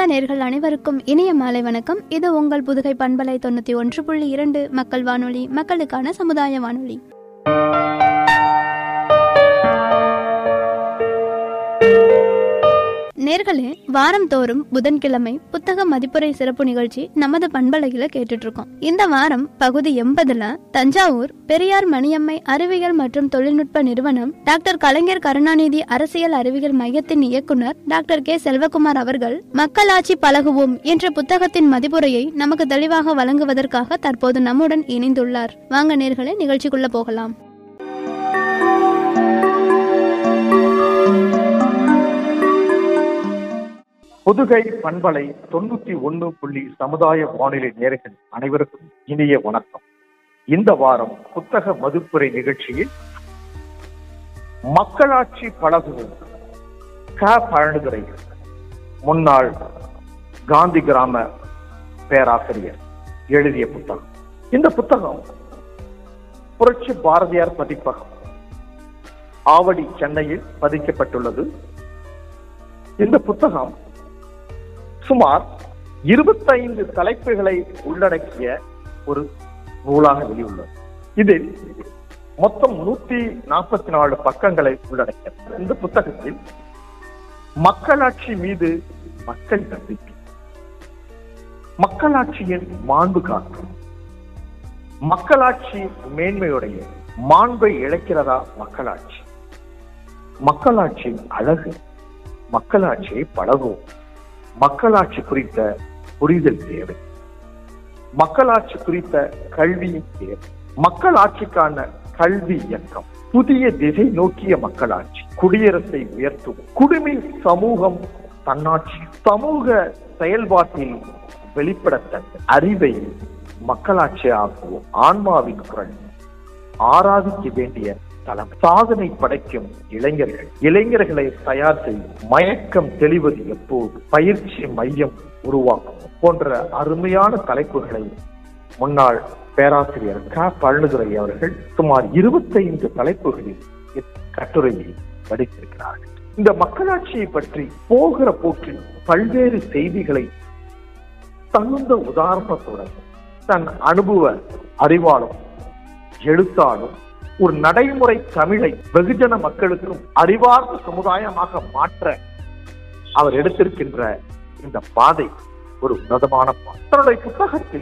நேர்கள் அனைவருக்கும் இனிய மாலை வணக்கம் இது உங்கள் புதுகை பண்பலை தொண்ணூற்றி ஒன்று புள்ளி இரண்டு மக்கள் வானொலி மக்களுக்கான சமுதாய வானொலி நேர்களே வாரந்தோறும் புதன்கிழமை புத்தக மதிப்புரை சிறப்பு நிகழ்ச்சி நமது பண்பலையில கேட்டுட்டு இருக்கோம் இந்த வாரம் பகுதி எண்பதுல தஞ்சாவூர் பெரியார் மணியம்மை அறிவியல் மற்றும் தொழில்நுட்ப நிறுவனம் டாக்டர் கலைஞர் கருணாநிதி அரசியல் அறிவியல் மையத்தின் இயக்குனர் டாக்டர் கே செல்வகுமார் அவர்கள் மக்களாட்சி பழகுவோம் என்ற புத்தகத்தின் மதிப்புரையை நமக்கு தெளிவாக வழங்குவதற்காக தற்போது நம்முடன் இணைந்துள்ளார் வாங்க நேர்களே நிகழ்ச்சிக்குள்ள போகலாம் புதுகை பண்பலை தொண்ணூத்தி ஒண்ணு புள்ளி சமுதாய வானிலை நேர்கள் அனைவருக்கும் இனிய வணக்கம் இந்த வாரம் புத்தக மதுப்புரை நிகழ்ச்சியில் மக்களாட்சி பழகுவோம் க பழனிதுரை முன்னாள் காந்தி கிராம பேராசிரியர் எழுதிய புத்தகம் இந்த புத்தகம் புரட்சி பாரதியார் பதிப்பகம் ஆவடி சென்னையில் பதிக்கப்பட்டுள்ளது இந்த புத்தகம் சுமார் இருபத்தைந்து தலைப்புகளை உள்ளடக்கிய ஒரு நூலாக வெளியுள்ளது இதில் மொத்தம் நூத்தி நாற்பத்தி நாலு பக்கங்களை உள்ளடக்கிய இந்த புத்தகத்தில் மக்களாட்சி மீது மக்கள் நம்பிக்கை மக்களாட்சியின் மாண்பு காக்கும் மக்களாட்சி மேன்மையுடைய மாண்பை இழக்கிறதா மக்களாட்சி மக்களாட்சியின் அழகு மக்களாட்சியை பழகுவோம் மக்களாட்சி குறித்த புரிதல் தேவை மக்களாட்சி குறித்த கல்வியும் தேவை மக்களாட்சிக்கான கல்வி இயக்கம் புதிய திசை நோக்கிய மக்களாட்சி குடியரசை உயர்த்தும் குடிமை சமூகம் தன்னாட்சி சமூக செயல்பாட்டில் வெளிப்படத்தக்க அறிவை மக்களாட்சி ஆக்குவோம் ஆன்மாவின் குரல் ஆராதிக்க வேண்டிய தலைமை சாதனை படைக்கும் இளைஞர்கள் இளைஞர்களை தயார் செய்யும் மயக்கம் தெளிவது எப்போது பயிற்சி மையம் உருவாக்கும் போன்ற அருமையான தலைப்புகளை முன்னாள் பேராசிரியர் க பழனிதுரை அவர்கள் சுமார் இருபத்தைந்து தலைப்புகளில் கட்டுரையை படித்திருக்கிறார்கள் இந்த மக்களாட்சியை பற்றி போகிற போக்கில் பல்வேறு செய்திகளை தகுந்த உதாரணத்துடன் தன் அனுபவ அறிவாலும் எழுத்தாலும் ஒரு நடைமுறை தமிழை வெகுஜன மக்களுக்கும் அறிவார்ந்த சமுதாயமாக மாற்ற அவர் எடுத்திருக்கின்ற இந்த பாதை ஒரு உன்னதமான பாதை தன்னுடைய புத்தகத்தில்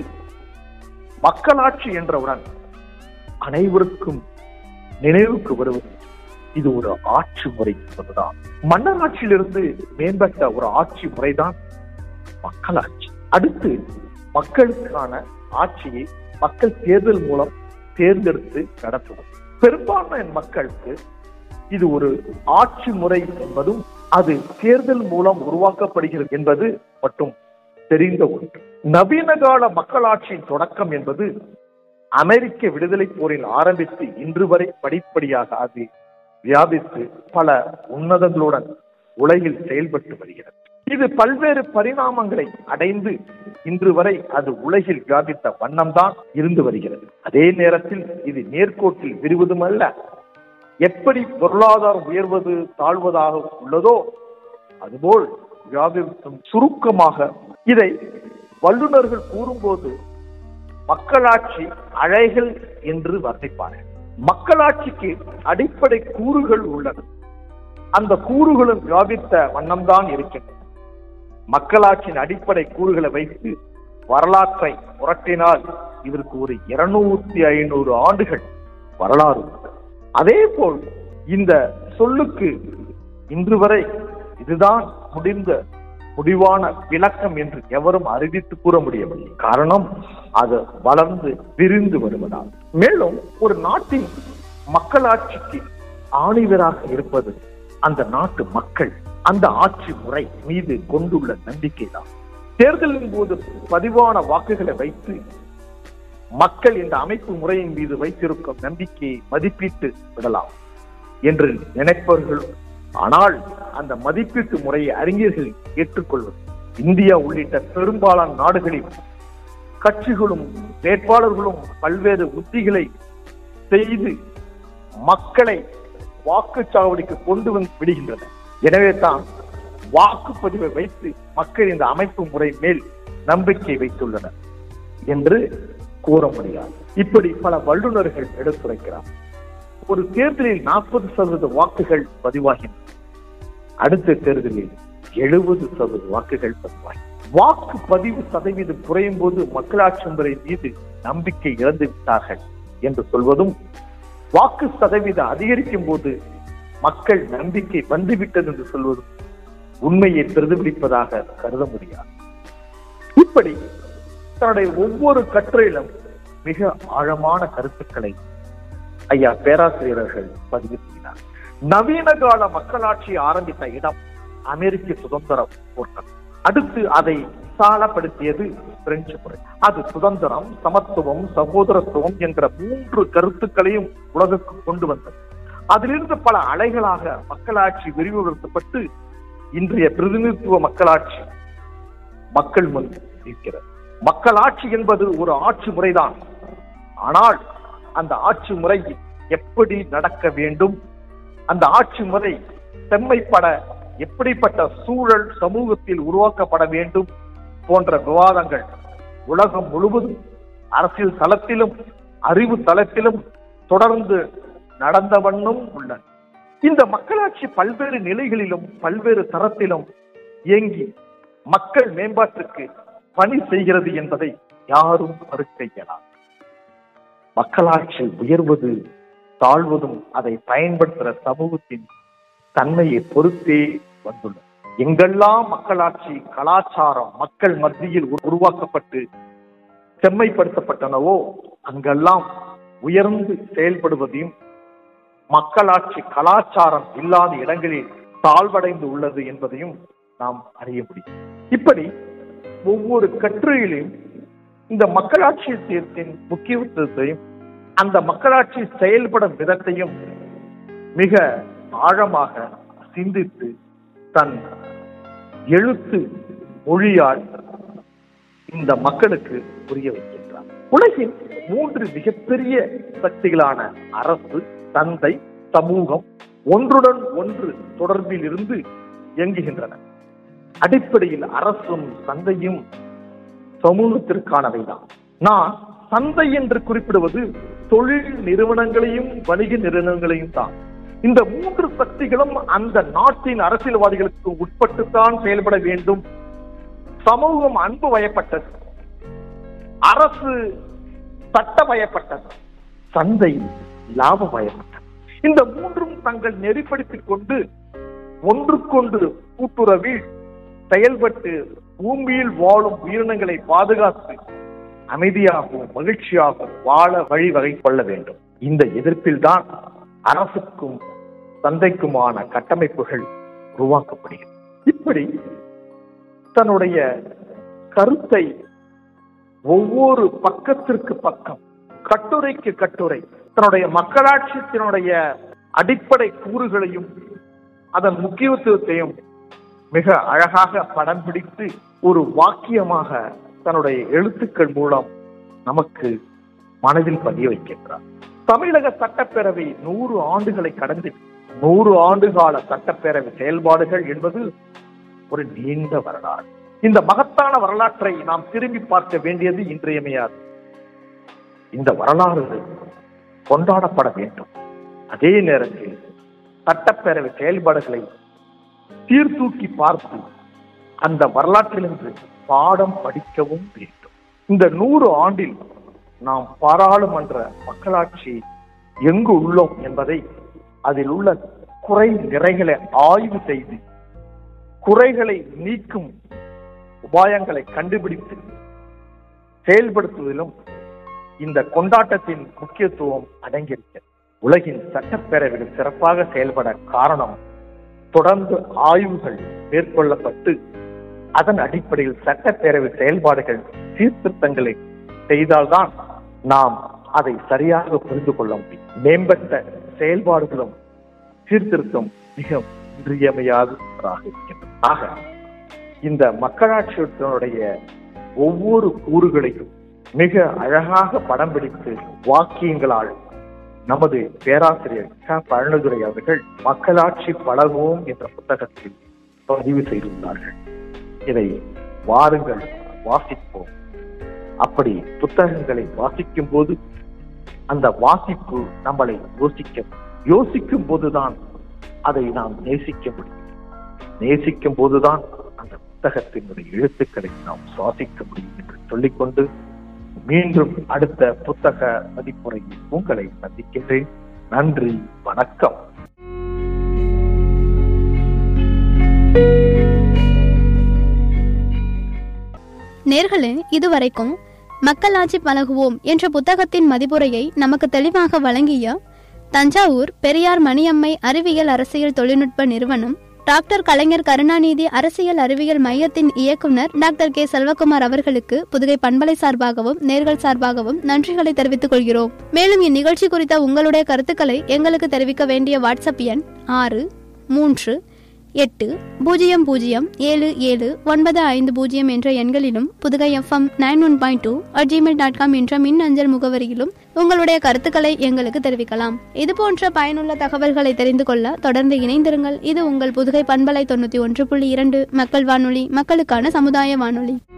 மக்களாட்சி என்றவுடன் அனைவருக்கும் நினைவுக்கு வருவது இது ஒரு ஆட்சி முறை என்பதுதான் மன்னர் ஆட்சியிலிருந்து மேம்பட்ட ஒரு ஆட்சி முறைதான் மக்களாட்சி அடுத்து மக்களுக்கான ஆட்சியை மக்கள் தேர்தல் மூலம் தேர்ந்தெடுத்து நடத்துவது பெரும்பான்மை மக்களுக்கு இது ஒரு ஆட்சி முறை என்பதும் அது தேர்தல் மூலம் உருவாக்கப்படுகிறது என்பது மட்டும் தெரிந்த ஒன்று நவீன கால மக்களாட்சியின் தொடக்கம் என்பது அமெரிக்க விடுதலை போரில் ஆரம்பித்து இன்று வரை படிப்படியாக அது வியாபித்து பல உன்னதங்களுடன் உலகில் செயல்பட்டு வருகிறது இது பல்வேறு பரிணாமங்களை அடைந்து இன்று வரை அது உலகில் வியாபித்த வண்ணம்தான் இருந்து வருகிறது அதே நேரத்தில் இது நேர்கோட்டில் விரிவதும் அல்ல எப்படி பொருளாதாரம் உயர்வது தாழ்வதாக உள்ளதோ அதுபோல் வியாபித்தும் சுருக்கமாக இதை வல்லுநர்கள் கூறும்போது மக்களாட்சி அழைகள் என்று வர்ணிப்பார்கள் மக்களாட்சிக்கு அடிப்படை கூறுகள் உள்ளன அந்த கூறுகளும் வியாபித்த வண்ணம்தான் இருக்கின்றன மக்களாட்சியின் அடிப்படை கூறுகளை வைத்து வரலாற்றை புரட்டினால் இதற்கு ஒரு இருநூத்தி ஐநூறு ஆண்டுகள் வரலாறு அதே போல் இந்த சொல்லுக்கு இன்று வரை இதுதான் முடிந்த முடிவான விளக்கம் என்று எவரும் அறிவித்து கூற முடியவில்லை காரணம் அது வளர்ந்து விரிந்து வருவதால் மேலும் ஒரு நாட்டின் மக்களாட்சிக்கு ஆணிவராக இருப்பது அந்த நாட்டு மக்கள் அந்த ஆட்சி முறை மீது கொண்டுள்ள நம்பிக்கை தான் தேர்தலின் போது பதிவான வாக்குகளை வைத்து மக்கள் இந்த அமைப்பு முறையின் மீது வைத்திருக்கும் நம்பிக்கையை மதிப்பீட்டு விடலாம் என்று நினைப்பவர்கள் ஆனால் அந்த மதிப்பீட்டு முறையை அறிஞர்கள் ஏற்றுக்கொள்வது இந்தியா உள்ளிட்ட பெரும்பாலான நாடுகளில் கட்சிகளும் வேட்பாளர்களும் பல்வேறு உத்திகளை செய்து மக்களை வாக்குச்சாவடிக்கு கொண்டு வந்து விடுகின்றன எனவே தான் வாக்குப்பதிவை வைத்து மக்கள் இந்த அமைப்பு முறை மேல் நம்பிக்கை வைத்துள்ளனர் என்று கூற முடியாது இப்படி பல வல்லுநர்கள் எடுத்துரைக்கிறார் ஒரு தேர்தலில் நாற்பது சதவீத வாக்குகள் பதிவாகின்றன அடுத்த தேர்தலில் எழுபது சதவீத வாக்குகள் பதிவாகி வாக்கு பதிவு சதவீதம் குறையும் போது மக்களாட்சி முறை மீது நம்பிக்கை இழந்து விட்டார்கள் என்று சொல்வதும் வாக்கு சதவீதம் அதிகரிக்கும் போது மக்கள் நம்பிக்கை வந்துவிட்டது என்று சொல்வதும் உண்மையை பிரதிபலிப்பதாக கருத முடியாது இப்படி தன்னுடைய ஒவ்வொரு கட்டுரையிலும் மிக ஆழமான கருத்துக்களை ஐயா பேராசிரியர்கள் பதிவு செய்கிறார் நவீன கால மக்களாட்சி ஆரம்பித்த இடம் அமெரிக்க சுதந்திர போர்க்களம் அடுத்து அதை சாலப்படுத்தியது பிரெஞ்சு முறை அது சுதந்திரம் சமத்துவம் சகோதரத்துவம் என்ற மூன்று கருத்துக்களையும் உலகுக்கு கொண்டு வந்தது அதிலிருந்து பல அலைகளாக மக்களாட்சி விரிவுபடுத்தப்பட்டு இன்றைய பிரதிநிதித்துவ மக்களாட்சி மக்கள் முன் இருக்கிறது மக்களாட்சி என்பது ஒரு ஆட்சி முறைதான் ஆனால் அந்த ஆட்சி முறை எப்படி நடக்க வேண்டும் அந்த ஆட்சி முறை செம்மைப்பட எப்படிப்பட்ட சூழல் சமூகத்தில் உருவாக்கப்பட வேண்டும் போன்ற விவாதங்கள் உலகம் முழுவதும் அரசியல் தளத்திலும் அறிவு தளத்திலும் தொடர்ந்து நடந்த வண்ணம் உள்ளன இந்த மக்களாட்சி பல்வேறு நிலைகளிலும் பல்வேறு தரத்திலும் இயங்கி மக்கள் மேம்பாட்டுக்கு பணி செய்கிறது என்பதை யாரும் மறுக்க இயலாது மக்களாட்சி உயர்வது தாழ்வதும் அதை பயன்படுத்துகிற சமூகத்தின் தன்மையை பொறுத்தே வந்துள்ளது எங்கெல்லாம் மக்களாட்சி கலாச்சாரம் மக்கள் மத்தியில் உரு- உருவாக்கப்பட்டு செம்மைப்படுத்தப்பட்டனவோ அங்கெல்லாம் உயர்ந்து செயல்படுவதையும் மக்களாட்சி கலாச்சாரம் இல்லாத இடங்களில் தாழ்வடைந்து உள்ளது என்பதையும் நாம் அறிய முடியும் இப்படி ஒவ்வொரு கட்டுரையிலும் இந்த மக்களாட்சி தீர்த்தின் முக்கியத்துவத்தையும் அந்த மக்களாட்சி செயல்படும் விதத்தையும் மிக ஆழமாக சிந்தித்து தன் எழுத்து மொழியால் இந்த மக்களுக்கு புரிய வைக்கின்றார் உலகின் மூன்று மிகப்பெரிய சக்திகளான அரசு தந்தை சமூகம் ஒன்றுடன் ஒன்று தொடர்பில் இருந்து இயங்குகின்றன அடிப்படையில் அரசும் சந்தையும் சமூகத்திற்கானவைதான் நான் சந்தை என்று குறிப்பிடுவது தொழில் நிறுவனங்களையும் வணிக நிறுவனங்களையும் தான் இந்த மூன்று சக்திகளும் அந்த நாட்டின் அரசியல்வாதிகளுக்கு உட்பட்டுத்தான் செயல்பட வேண்டும் சமூகம் அன்பு வயப்பட்டது அரசு சட்டமயப்பட்டது சந்தை லாபமயப்பட்டது இந்த மூன்றும் தங்கள் நெறிப்படுத்திக் கொண்டு ஒன்றுக்கொன்று கூட்டுறவில் செயல்பட்டு பூமியில் வாழும் உயிரினங்களை பாதுகாத்து அமைதியாகவும் மகிழ்ச்சியாகவும் வாழ வழிவகை கொள்ள வேண்டும் இந்த எதிர்ப்பில்தான் அரசுக்கும் சந்தைக்குமான கட்டமைப்புகள் உருவாக்கப்படுகிறது இப்படி தன்னுடைய கருத்தை ஒவ்வொரு பக்கத்திற்கு பக்கம் கட்டுரைக்கு கட்டுரை தன்னுடைய மக்களாட்சியத்தினுடைய அடிப்படை கூறுகளையும் அதன் முக்கியத்துவத்தையும் மிக அழகாக படம் பிடித்து ஒரு வாக்கியமாக தன்னுடைய எழுத்துக்கள் மூலம் நமக்கு மனதில் பதிய வைக்கின்றார் தமிழக சட்டப்பேரவை நூறு ஆண்டுகளை கடந்து நூறு ஆண்டு கால சட்டப்பேரவை செயல்பாடுகள் என்பது ஒரு நீண்ட வரலாறு இந்த மகத்தான வரலாற்றை நாம் திரும்பி பார்க்க வேண்டியது இன்றியமையாது இந்த வரலாறு கொண்டாடப்பட வேண்டும் அதே நேரத்தில் சட்டப்பேரவை செயல்பாடுகளை சீர்தூக்கி பார்த்து அந்த வரலாற்றிலிருந்து பாடம் படிக்கவும் வேண்டும் இந்த நூறு ஆண்டில் நாம் பாராளுமன்ற மக்களாட்சி எங்கு உள்ளோம் என்பதை அதில் உள்ள குறை நிறைகளை ஆய்வு செய்து குறைகளை நீக்கும் உபாயங்களை கண்டுபிடித்து செயல்படுத்துவதிலும் இந்த கொண்டாட்டத்தின் முக்கியத்துவம் அடங்கியிருக்கிறது உலகின் சட்டப்பேரவைகள் சிறப்பாக செயல்பட காரணம் தொடர்ந்து ஆய்வுகள் மேற்கொள்ளப்பட்டு அதன் அடிப்படையில் சட்டப்பேரவை செயல்பாடுகள் சீர்திருத்தங்களை செய்தால்தான் நாம் அதை சரியாக புரிந்து கொள்ள முடியும் மேம்பட்ட செயல்பாடுகளும் சீர்திருத்தம் மிக இன்றியமையாததாக இருக்கின்றது ஆக இந்த மக்களாட்சியினுடைய ஒவ்வொரு கூறுகளையும் மிக அழகாக படம் பிடித்து வாக்கியங்களால் நமது பேராசிரியர் க பழனிதுரை அவர்கள் மக்களாட்சி பழகுவோம் என்ற புத்தகத்தில் பதிவு செய்துள்ளார்கள் இதை வாருங்கள் வாசிப்போம் அப்படி புத்தகங்களை வாசிக்கும் போது அந்த வாசிப்பு நம்மளை யோசிக்க யோசிக்கும் போதுதான் அதை நாம் நேசிக்க முடியும் நேசிக்கும் போதுதான் அந்த புத்தகத்தினுடைய எழுத்துக்களை நாம் சுவாசிக்க முடியும் என்று சொல்லிக்கொண்டு மீண்டும் அடுத்த புத்தக மதிப்புரையில் உங்களை சந்திக்கின்றேன் நன்றி வணக்கம் நேர்களே இதுவரைக்கும் மக்களாட்சி பழகுவோம் என்ற புத்தகத்தின் மதிப்புரையை நமக்கு தெளிவாக வழங்கிய தஞ்சாவூர் பெரியார் மணியம்மை அறிவியல் அரசியல் தொழில்நுட்ப நிறுவனம் டாக்டர் கலைஞர் கருணாநிதி அரசியல் அறிவியல் மையத்தின் இயக்குனர் டாக்டர் கே செல்வகுமார் அவர்களுக்கு புதுகை பண்பலை சார்பாகவும் நேர்கள் சார்பாகவும் நன்றிகளை தெரிவித்துக் கொள்கிறோம் மேலும் இந்நிகழ்ச்சி குறித்த உங்களுடைய கருத்துக்களை எங்களுக்கு தெரிவிக்க வேண்டிய வாட்ஸ்அப் எண் ஆறு மூன்று எட்டு பூஜ்ஜியம் பூஜ்ஜியம் ஏழு ஏழு ஒன்பது ஐந்து பூஜ்ஜியம் என்ற எண்களிலும் Pudhugai FM nine one point two at Gmail dot com என்ற மின் அஞ்சல் முகவரியிலும் உங்களுடைய கருத்துக்களை எங்களுக்கு தெரிவிக்கலாம் இது போன்ற பயனுள்ள தகவல்களை தெரிந்து கொள்ள தொடர்ந்து இணைந்திருங்கள் இது உங்கள் புதுகை பண்பலை தொண்ணூற்றி ஒன்று புள்ளி இரண்டு மக்கள் வானொலி மக்களுக்கான சமுதாய வானொலி